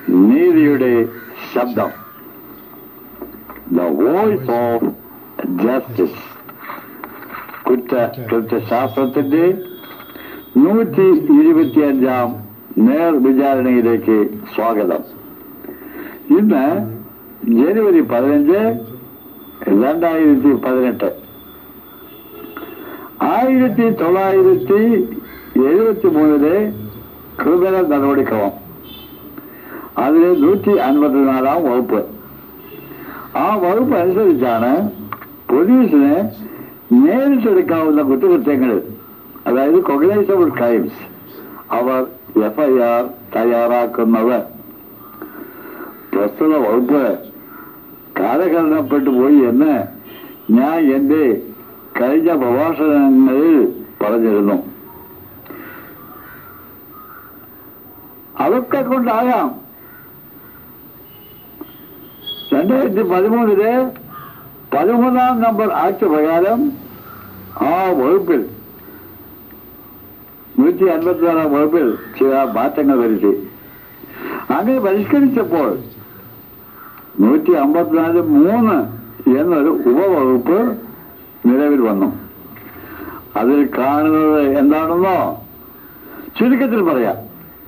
നീതിയുടെ ശബ്ദം the voice of justice കുറ്റ കൃത്യശാസ്ത്രത്തിന്റെ നൂറ്റി ഇരുപത്തിയഞ്ചാം നേർവിചാരണയിലേക്ക് സ്വാഗതം ഇന്ന് ജനുവരി പതിനഞ്ച് രണ്ടായിരത്തി പതിനെട്ട് ആയിരത്തി തൊള്ളായിരത്തി എഴുപത്തി മൂന്നിലെ ക്രിമിനൽ നടപടിക്രമം അതിലെ നൂറ്റി അൻപത്തിനാലാം വകുപ്പ് ആ വകുപ്പ് അനുസരിച്ചാണ് പോലീസിന് നേരിട്ടെടുക്കാവുന്ന കുറ്റകൃത്യങ്ങൾ അതായത് കൊഗ്നൈസബിൾ ക്രൈംസ് അവർ എഫ്ഐആർ തയ്യാറാക്കുന്നത് പ്രസ്തുത വകുപ്പ് കാലഹരണപ്പെട്ടു പോയി എന്ന് ഞാൻ എന്റെ കഴിഞ്ഞ പ്രഭാഷണങ്ങളിൽ പറഞ്ഞിരുന്നു അതൊക്കെ കൊണ്ടാകാം രണ്ടായിരത്തി പതിമൂന്നില് പതിമൂന്നാം നമ്പർ ആക്ട് പ്രകാരം ആ വകുപ്പിൽ നൂറ്റി അൻപത്തിനാലാം വകുപ്പിൽ ചില മാറ്റങ്ങൾ വരുത്തി അങ്ങനെ പരിഷ്കരിച്ചപ്പോൾ നൂറ്റി അമ്പത്തിനാല് മൂന്ന് എന്നൊരു ഉപവകുപ്പ് നിലവിൽ വന്നു അതിൽ കാണുന്നത് എന്താണെന്നോ ചുരുക്കത്തിൽ പറയാം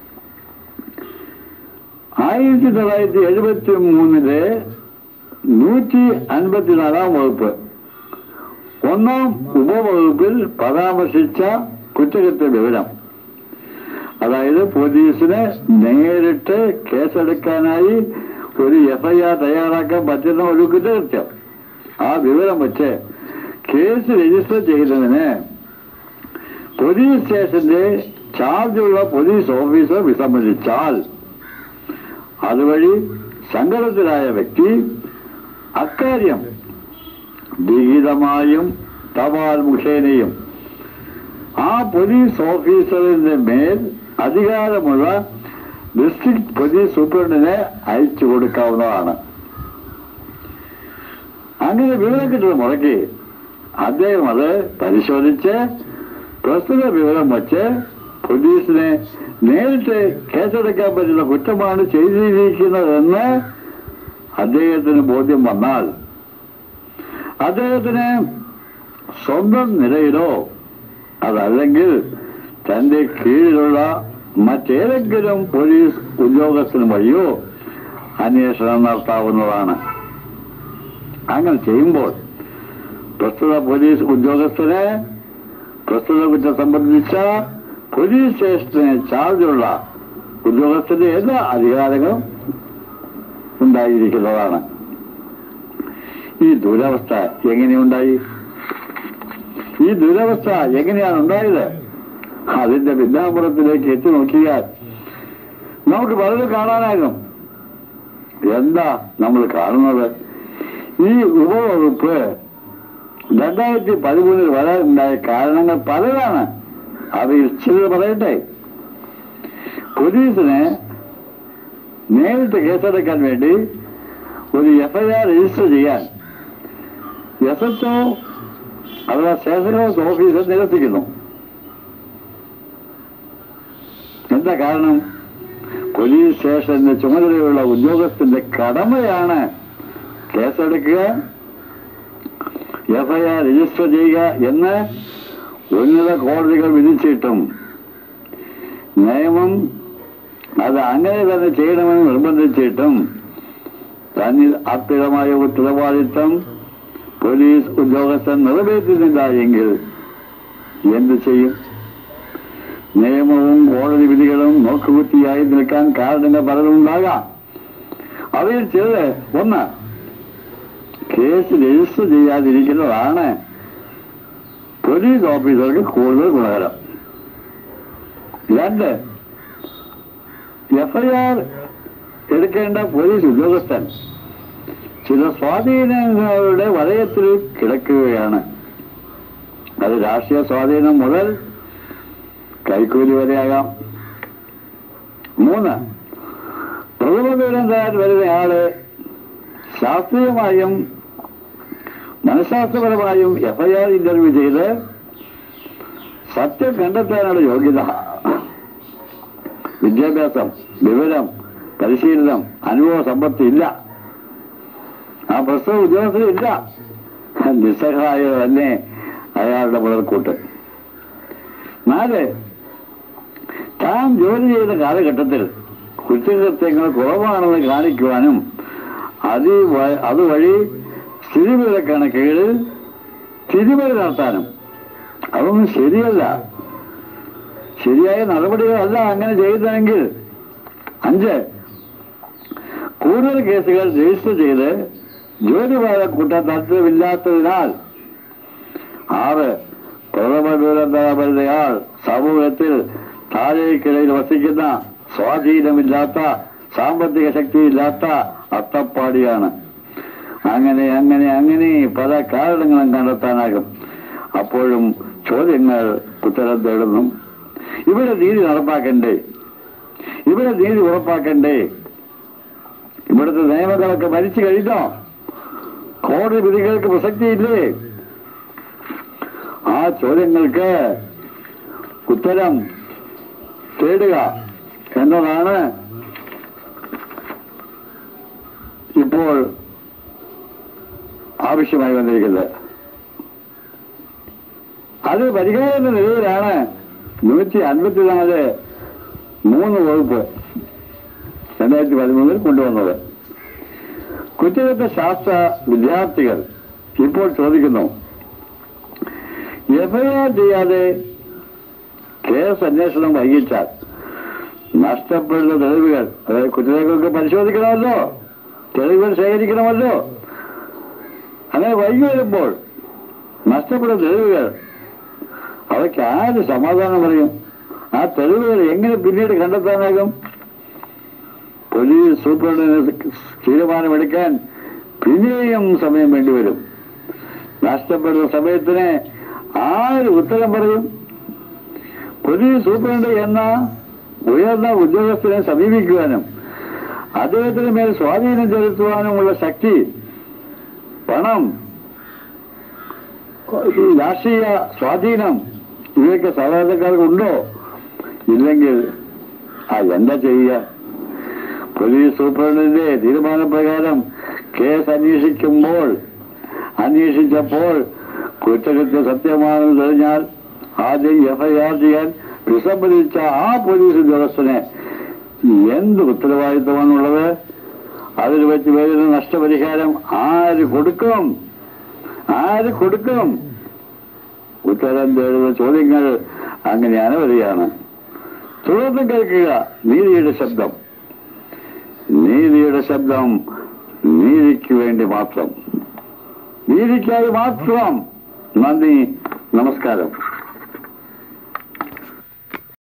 ആയിരത്തി തൊള്ളായിരത്തി എഴുപത്തി മൂന്നിലെ നൂറ്റി അൻപത്തിനാലാം വകുപ്പ് ഒന്നാം ഉപവകുപ്പിൽ പരാമർശിച്ച കുറ്റകൃത്യ വിവരം അതായത് പോലീസിന് നേരിട്ട് കേസെടുക്കാനായി ഒരു എഫ്ഐആർ തയ്യാറാക്കാൻ പറ്റുന്ന ഒരു കുറ്റകൃത്യം ആ വിവരം വെച്ച് കേസ് രജിസ്റ്റർ ചെയ്യുന്നതിന് പോലീസ് സ്റ്റേഷന്റെ ചാർജുള്ള പോലീസ് ഓഫീസർ വിസമ്മതിച്ചാൽ അതുവഴി സങ്കടത്തിലായ വ്യക്തി അക്കാര്യം വിഹിതമായും തപാൽ മുഖേനയും ആ പോലീസ് ഓഫീസറിന്റെ മേൽ അധികാരമുള്ള ഡിസ്ട്രിക്ട് പോലീസ് സൂപ്രണ്ടിനെ അയച്ചു കൊടുക്കാവുന്നതാണ് അങ്ങനെ വിവരം കിട്ടുന്ന മുറയ്ക്ക് അദ്ദേഹം അത് പരിശോധിച്ച് പ്രസ്തുത വിവരം വച്ച് പോലീസിനെ നേരിട്ട് കേസെടുക്കാൻ പറ്റുന്ന കുറ്റമാണ് ചെയ്തിരിക്കുന്നതെന്ന് അദ്ദേഹത്തിന് ബോധ്യം വന്നാൽ അദ്ദേഹത്തിന് സ്വന്തം നിലയിലോ അതല്ലെങ്കിൽ തന്റെ കീഴിലുള്ള മറ്റേതെങ്കിലും പോലീസ് ഉദ്യോഗസ്ഥന് വഴിയോ അന്വേഷണം നടത്താവുന്നതാണ് അങ്ങനെ ചെയ്യുമ്പോൾ പ്രസ്തുത പോലീസ് ഉദ്യോഗസ്ഥന് പ്രസ്തുത കുറ്റം സംബന്ധിച്ച പോലീസ് സ്റ്റേഷന് ചാർജുള്ള ഉദ്യോഗസ്ഥന്റെ എല്ലാ അധികാരങ്ങളും ഉണ്ടായിരിക്കുന്നതാണ് ഈ ദുരവസ്ഥ എങ്ങനെയുണ്ടായി ഈ ദുരവസ്ഥ എങ്ങനെയാണ് ഉണ്ടായത് അതിന്റെ പിന്നാമ്പുറത്തിലേക്ക് എത്തി നോക്കിയാൽ നമുക്ക് പലതും കാണാനാകും എന്താ നമ്മൾ കാണുന്നത് ഈ ഉപവകുപ്പ് രണ്ടായിരത്തി പതിമൂന്നിൽ വരാനുണ്ടായ കാരണങ്ങൾ പലതാണ് അവയിൽ ചിലത് പറയട്ടെ പോലീസിന് നേരിട്ട് കേസെടുക്കാൻ വേണ്ടി ഒരു എഫ്ഐആർ രജിസ്റ്റർ ചെയ്യാൻ എസ് എച്ച് ഒ അഥവാ സ്റ്റേഷൻ ഹൗസ് ഓഫീസർ നിരസിക്കുന്നു എന്താ കാരണം പോലീസ് സ്റ്റേഷന്റെ ചുമതലയുള്ള ഉദ്യോഗസ്ഥന്റെ കടമയാണ് കേസെടുക്കുക എഫ്ഐആർ രജിസ്റ്റർ ചെയ്യുക എന്ന് ഉന്നത കോടതികൾ വിധിച്ചിട്ടും നിയമം അത് അങ്ങനെ തന്നെ ചെയ്യണമെന്ന് നിർബന്ധിച്ചിട്ടും തന്നിൽ അർപ്പിതമായ ഉത്തരവാദിത്തം പോലീസ് ഉദ്യോഗസ്ഥൻ നിറവേറ്റുന്നില്ല എങ്കിൽ എന്ത് ചെയ്യും നിയമവും കോടതി വിധികളും നോക്കുകുത്തിയായി നിൽക്കാൻ കാരണങ്ങൾ പലതും ഉണ്ടാകാം അവയിൽ ചിലത് ഒന്ന് കേസ് രജിസ്റ്റർ ചെയ്യാതിരിക്കുന്നതാണ് പോലീസ് ഓഫീസർക്ക് കൂടുതൽ ഗുണകരം രണ്ട് എഫ്ഐആർ എടുക്കേണ്ട പോലീസ് ഉദ്യോഗസ്ഥൻ ചില സ്വാധീനങ്ങളുടെ വലയത്തിൽ കിടക്കുകയാണ് അത് രാഷ്ട്രീയ സ്വാധീനം മുതൽ കൈക്കൂലി വരെയാകാം മൂന്ന് പ്രഥമ വിവരം തരാൻ വരുന്നയാള് ശാസ്ത്രീയമായും മനഃശാസ്ത്രപരമായും എഫ്ഐആർ ഇന്റർവ്യൂ ചെയ്ത് സത്യം കണ്ടെത്താനുള്ള യോഗ്യത വിദ്യാഭ്യാസം വിവരം പരിശീലനം അനുഭവ സമ്പത്ത് ഇല്ല ആ പ്രസ്തുത ഉദ്യോഗസ്ഥന് ഇല്ല നിസ്സഹായ തന്നെ അയാളുടെ മുതൽക്കൂട്ട് നാല് താൻ ജോലി ചെയ്യുന്ന കാലഘട്ടത്തിൽ കുറ്റകൃത്യങ്ങൾ കുറവാണെന്ന് കാണിക്കുവാനും അത് വ- അതുവഴി സ്ഥിതിവിവര കണക്കുകളിൽ തിരിമറി നടത്താനും അതൊന്നും ശരിയല്ല ശരിയായ നടപടികളല്ല അങ്ങനെ ചെയ്യുന്നതെങ്കിൽ അഞ്ച് കൂടുതൽ കേസുകൾ രജിസ്റ്റർ ചെയ്ത് ജോലിഭാരം കൂട്ടാൻ താല്പര്യമില്ലാത്തതിനാൽ ആറ് പ്രഥമ ദുരന്തപരിതയാൾ സമൂഹത്തിൽ താഴേക്കിടയിൽ വസിക്കുന്ന സ്വാധീനമില്ലാത്ത സാമ്പത്തിക ശക്തിയില്ലാത്ത അത്തപ്പാടിയാണ് അങ്ങനെ അങ്ങനെ അങ്ങനെ പല കാരണങ്ങളും കണ്ടെത്താനാകും അപ്പോഴും ചോദ്യങ്ങൾ ഉത്തരം തേടുന്നു ഇവിടെ നീതി നടപ്പാക്കണ്ടേ ഇവിടെ നീതി ഉറപ്പാക്കണ്ടേ ഇവിടുത്തെ നിയമങ്ങളൊക്കെ മരിച്ചു കഴിഞ്ഞോ കോടതി വിധികൾക്ക് പ്രസക്തിയില്ലേ ആ ചോദ്യങ്ങൾക്ക് ഉത്തരം തേടുക എന്നതാണ് ഇപ്പോൾ ആവശ്യമായി വന്നിരിക്കുന്നത് അത് പരിഹാരം എന്ന നിലയിലാണ് നൂറ്റി അൻപത്തിനാല് മൂന്ന് വകുപ്പ് രണ്ടായിരത്തി പതിമൂന്നിൽ കൊണ്ടുവന്നത് കുറ്റകൃത്യ ശാസ്ത്ര വിദ്യാർത്ഥികൾ ഇപ്പോൾ ചോദിക്കുന്നു എഫ്ഐആർ ചെയ്യാതെ കേസ് അന്വേഷണം വൈകിച്ചാൽ നഷ്ടപ്പെടുന്ന തെളിവുകൾ അതായത് കുറ്റകൃത്യങ്ങൾക്ക് പരിശോധിക്കണമല്ലോ തെളിവുകൾ ശേഖരിക്കണമല്ലോ അങ്ങനെ വൈകി വരുമ്പോൾ നഷ്ടപ്പെടുന്ന തെളിവുകൾ അവയ്ക്ക് ആര് സമാധാനം പറയും ആ തെളിവുകൾ എങ്ങനെ പിന്നീട് കണ്ടെത്താനാകും പോലീസ് സൂപ്രണ്ടിന് തീരുമാനമെടുക്കാൻ പിന്നെയും സമയം വേണ്ടിവരും നഷ്ടപ്പെടുന്ന സമയത്തിന് ആര് ഉത്തരം പറയും പോലീസ് സൂപ്രണ്ട് എന്ന ഉയർന്ന ഉദ്യോഗസ്ഥനെ സമീപിക്കുവാനും അദ്ദേഹത്തിന് മേൽ സ്വാധീനം ചെലുത്തുവാനുമുള്ള ശക്തി പണം ഈ രാഷ്ട്രീയ സ്വാധീനം ഇവയൊക്കെ സാധാരണക്കാർക്കുണ്ടോ ഇല്ലെങ്കിൽ ആ എന്താ ചെയ്യുക പോലീസ് സൂപ്രണ്ടിന്റെ തീരുമാനപ്രകാരം കേസ് അന്വേഷിക്കുമ്പോൾ അന്വേഷിച്ചപ്പോൾ കുറ്റകൃത്യം സത്യമാണെന്ന് തെളിഞ്ഞാൽ ആദ്യം എഫ്ഐആർ ചെയ്യാൻ വിസമ്മതിച്ച ആ പോലീസ് ഉദ്യോഗസ്ഥന് എന്ത് ഉത്തരവാദിത്വമാണുള്ളത് അതിൽ വെച്ച് വരുന്ന നഷ്ടപരിഹാരം ആര് കൊടുക്കും ആര് കൊടുക്കും ഉത്തരം തേടുന്ന ചോദ്യങ്ങൾ അങ്ങനെ അനവധിയാണ് തുടർന്ന് കേൾക്കുക നീതിയുടെ ശബ്ദം നീതിയുടെ ശബ്ദം നീതിക്ക് വേണ്ടി മാത്രം നീതിക്കായി മാത്രം നന്ദി നമസ്കാരം